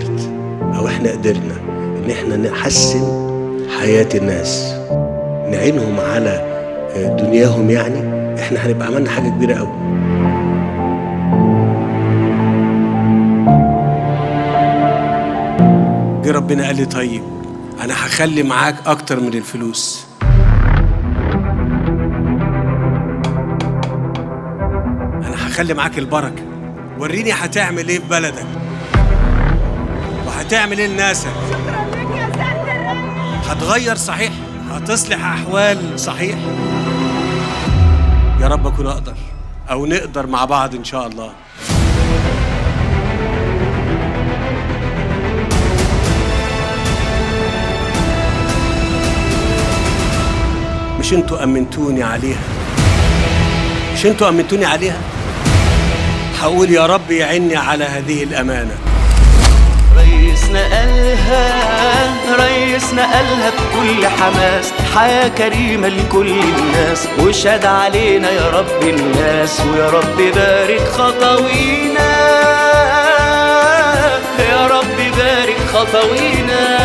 قدرت او احنا قدرنا ان احنا نحسن حياه الناس نعينهم على دنياهم يعني احنا هنبقى عملنا حاجه كبيره قوي جه ربنا قال لي طيب انا هخلي معاك اكتر من الفلوس انا هخلي معاك البركه وريني هتعمل ايه في بلدك وهتعمل ايه لناسك هتغير صحيح هتصلح احوال صحيح يا رب اكون اقدر او نقدر مع بعض ان شاء الله مش انتوا امنتوني عليها مش انتوا امنتوني عليها هقول يا رب يعني على هذه الامانه ريسنا قالها ريسنا قالها بكل حماس حياة كريمة لكل الناس وشاد علينا يا رب الناس ويا رب بارك خطوينا يا رب بارك خطوينا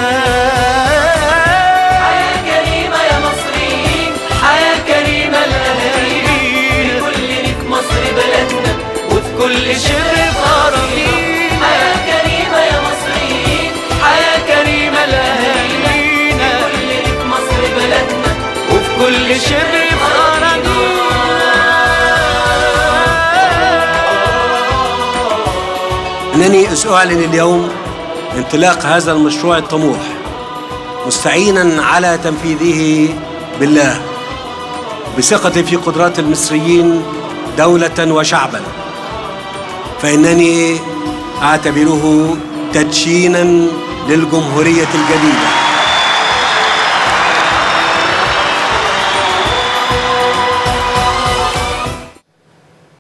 حياة كريمة يا مصريين حياة كريمة لأهالينا كل ريك مصر بلدنا وفي كل شبر في أراضينا حياة كريمة يا مصريين حياة كريمة لأهالينا كل ريك مصر بلدنا وفي كل شبر في أراضينا انني اعلن اليوم انطلاق هذا المشروع الطموح مستعينا على تنفيذه بالله بثقتي في قدرات المصريين دوله وشعبا فانني اعتبره تدشينا للجمهوريه الجديده